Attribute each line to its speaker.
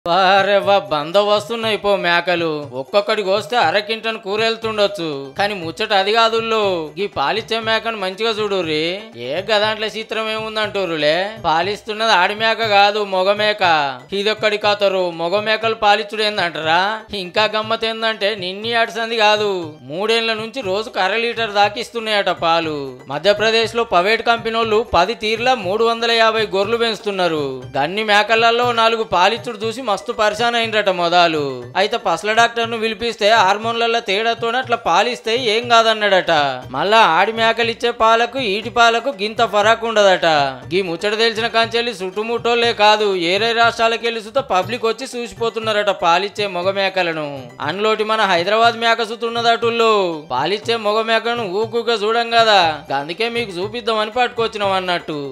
Speaker 1: వారెవ్వ బంద వస్తున్నాయి పో మేకలు ఒక్కొక్కడికి వస్తే అరకింటను కూరెళ్తుండొచ్చు కానీ ముచ్చట అది కాదుల్లో ఈ పాలిచ్చే మేకను మంచిగా చూడుర్రి ఏ గదాంట్లో చిత్రం ఏముందంటూరులే పాలిస్తున్నది ఆడి మేక కాదు మొగ మేక ఇదొక్కడి కాతరు మొగ మేకలు పాలిచ్చుడు ఏందంటారా ఇంకా గమ్మత్ ఏందంటే నిన్ని అడిసింది కాదు మూడేళ్ల నుంచి రోజుకు అర లీటర్ దాకిస్తున్నాయట పాలు మధ్యప్రదేశ్ లో ప్రైవేట్ కంపెనీ వాళ్ళు పది తీర్ల మూడు వందల యాభై గొర్రెలు పెంచుతున్నారు గన్ని మేకలలో నాలుగు పాలిచ్చుడు చూసి మస్తు పరిశాన్ అయినరట మొదలు అయితే పసల డాక్టర్ ను పిలిపిస్తే హార్మోన్లలో తేడాతో అట్లా పాలిస్తే ఏం కాదన్నాడట మళ్ళా ఆడి మేకలు ఇచ్చే పాలకు ఈటి పాలకు గింత ఫరాక్ ఉండదట గీ ముచ్చట తెలిసిన కంచెల్లి చుట్టుముట్టోళ్లే కాదు ఏరే రాష్ట్రాలకు వెళ్ళి సుత పబ్లిక్ వచ్చి చూసిపోతున్నారట పాలిచ్చే మొగ మేకలను అన్లోటి మన హైదరాబాద్ మేక సుతున్నదటుల్లో పాలిచ్చే మొగ మేకను ఊకుగా చూడం కదా అందుకే మీకు చూపిద్దామని పట్టుకొచ్చినాం అన్నట్టు